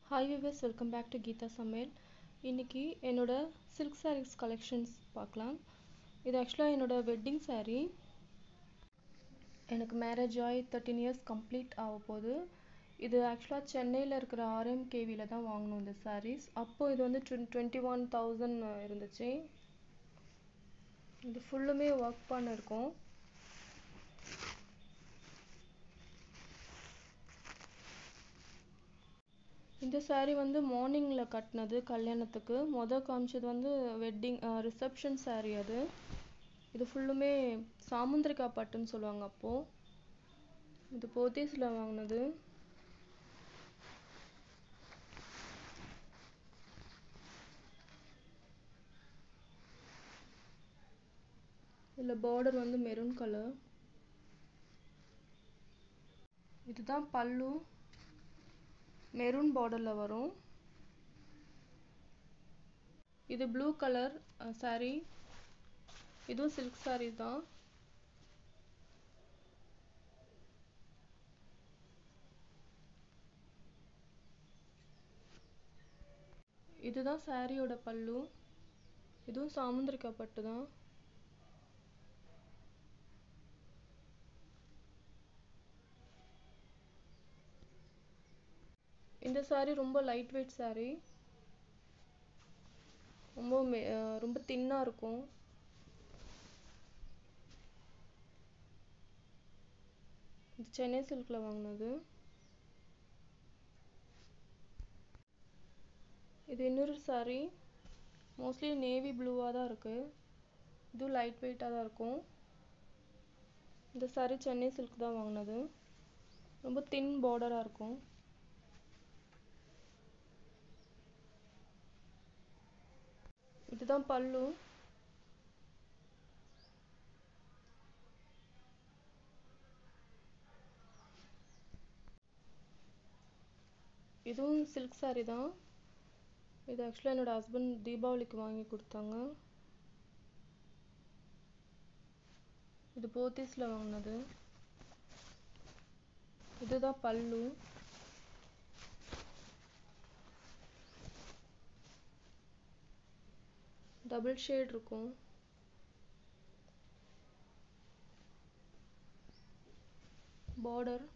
hi viewers welcome back to Geetha சமையல் இன்னைக்கு என்னோட சில்க் sarees கலெக்ஷன்ஸ் பார்க்கலாம் இது ஆக்சுவலாக என்னோட வெட்டிங் saree எனக்கு மேரேஜ் ஆகி தேர்ட்டீன் இயர்ஸ் கம்ப்ளீட் ஆக போகுது இது ஆக்சுவலாக சென்னையில் இருக்கிற ஆர்எம்கேவியில் தான் வாங்கினோம் இந்த sarees அப்போது இது வந்து டுவெண்ட்டி ஒன் தௌசண்ட் இருந்துச்சு இது ஃபுல்லுமே ஒர்க் பண்ணிருக்கோம் இந்த saree வந்து மார்னிங்கில் கட்டினது கல்யாணத்துக்கு மொதல் காமிச்சது வந்து வெட்டிங் ரிசப்ஷன் saree அது இது ஃபுல்லுமே சாமுந்திரிகா பட்டுன்னு சொல்லுவாங்க அப்போது இது போத்தீஸில் வாங்கினது இதில் பார்டர் வந்து மெரூன் கலர் இதுதான் பல்லு மெரூன் பார்டரில் வரும் இது ப்ளூ கலர் saree இதுவும் சில்க் saree தான் இதுதான் சாரியோட பல்லு இதுவும் சாமுந்திரிக்கா பட்டு தான் இந்த saree ரொம்ப லைட் வெயிட் saree ரொம்ப மெ ரொம்ப தின்னாக இருக்கும் இது சென்னை சில்கில் வாங்கினது இது இன்னொரு saree மோஸ்ட்லி நேவி ப்ளூவாக தான் இருக்குது இதுவும் லைட் வெயிட்டாக தான் இருக்கும் இந்த saree சென்னை சில்க் தான் வாங்கினது ரொம்ப தின் பார்டராக இருக்கும் இதுதான் பல்லு இதுவும் சில்க் saree தான் இது ஆக்சுவலாக என்னோட ஹஸ்பண்ட் தீபாவளிக்கு வாங்கி கொடுத்தாங்க இது போத்தீஸில் வாங்கினது இதுதான் பல்லு டபுள் ஷேட் இருக்கும் பார்டர்